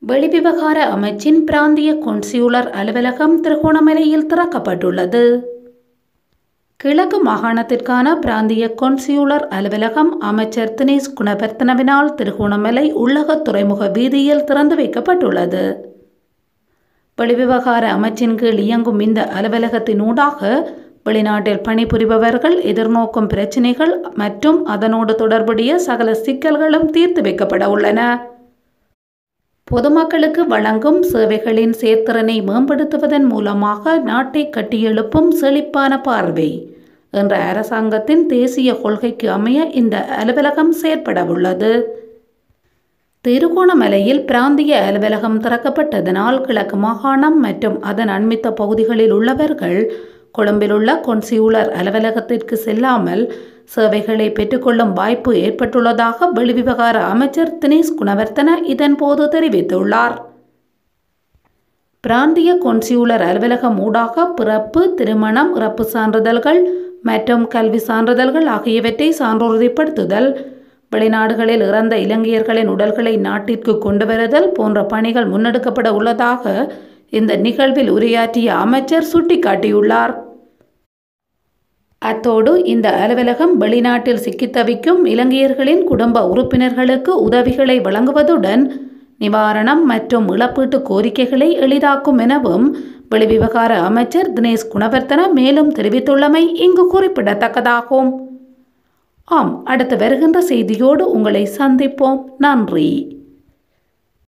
வெளிவிவகார அமைச்சின் பிராந்திய கொன்சியுலர் அலுவலகம் திருகோணமலையில் திறக்கப்பட்டுள்ளது கிழக்கு மாகாணத்திற்கான பிராந்திய கொன்சியுலர் அலுவலகம் அமைச்சர் தினேஷ் குணவர்த்தனவினால் திருகோணமலை உள்ளக துறைமுக வீதியில் திறந்து வைக்கப்பட்டுள்ளது வெளிவிவகார அமைச்சின் கீழ் இயங்கும் இந்த அலுவலகத்தினூடாக வெளிநாட்டில் பணிபுரிபவர்கள் எதிர்நோக்கும் பிரச்சினைகள் மற்றும் அதனோடு தொடர்புடைய சகல சிக்கல்களும் தீர்த்து வைக்கப்பட உள்ளன பொதுமக்களுக்கு வழங்கும் சேவைகளின் சேர்த்திறனை மேம்படுத்துவதன் மூலமாக நாட்டை கட்டியெழுப்பும் செழிப்பான பார்வை என்ற அரசாங்கத்தின் தேசிய கொள்கைக்கு அமைய இந்த அலுவலகம் செயற்படவுள்ளது திருகோணமலையில் பிராந்திய அலுவலகம் திறக்கப்பட்டதனால் கிழக்கு மாகாணம் மற்றும் அதன் அண்மித்த பகுதிகளில் உள்ளவர்கள் கொழும்பிலுள்ள கொன்சியுலர் அலுவலகத்திற்கு செல்லாமல் சேவைகளை பெற்றுக்கொள்ளும் வாய்ப்பு ஏற்பட்டுள்ளதாக வெளிவிவகார அமைச்சர் தினேஷ் குணவர்த்தன இதன்போது தெரிவித்துள்ளார் பிராந்திய கொன்சியுலர் அலுவலகம் ஊடாக பிறப்பு திருமணம் இறப்பு சான்றிதழ்கள் மற்றும் கல்வி சான்றிதழ்கள் ஆகியவற்றை சான்றுறுதிப்படுத்துதல் வெளிநாடுகளில் இறந்த இலங்கையர்களின் உடல்களை நாட்டிற்கு கொண்டு வருதல் போன்ற பணிகள் முன்னெடுக்கப்பட உள்ளதாக இந்த நிகழ்வில் உரையாற்றிய அமைச்சர் சுட்டிக்காட்டியுள்ளார் அத்தோடு இந்த அலுவலகம் வெளிநாட்டில் சிக்கித் தவிக்கும் இலங்கையர்களின் குடும்ப உறுப்பினர்களுக்கு உதவிகளை வழங்குவதுடன் நிவாரணம் மற்றும் இழப்பீட்டு கோரிக்கைகளை எளிதாக்கும் எனவும் வெளிவிவகார அமைச்சர் தினேஷ் குணவர்த்தன மேலும் தெரிவித்துள்ளமை இங்கு குறிப்பிடத்தக்கதாகும் ஆம் அடுத்து வருகின்ற செய்தியோடு உங்களை சந்திப்போம் நன்றி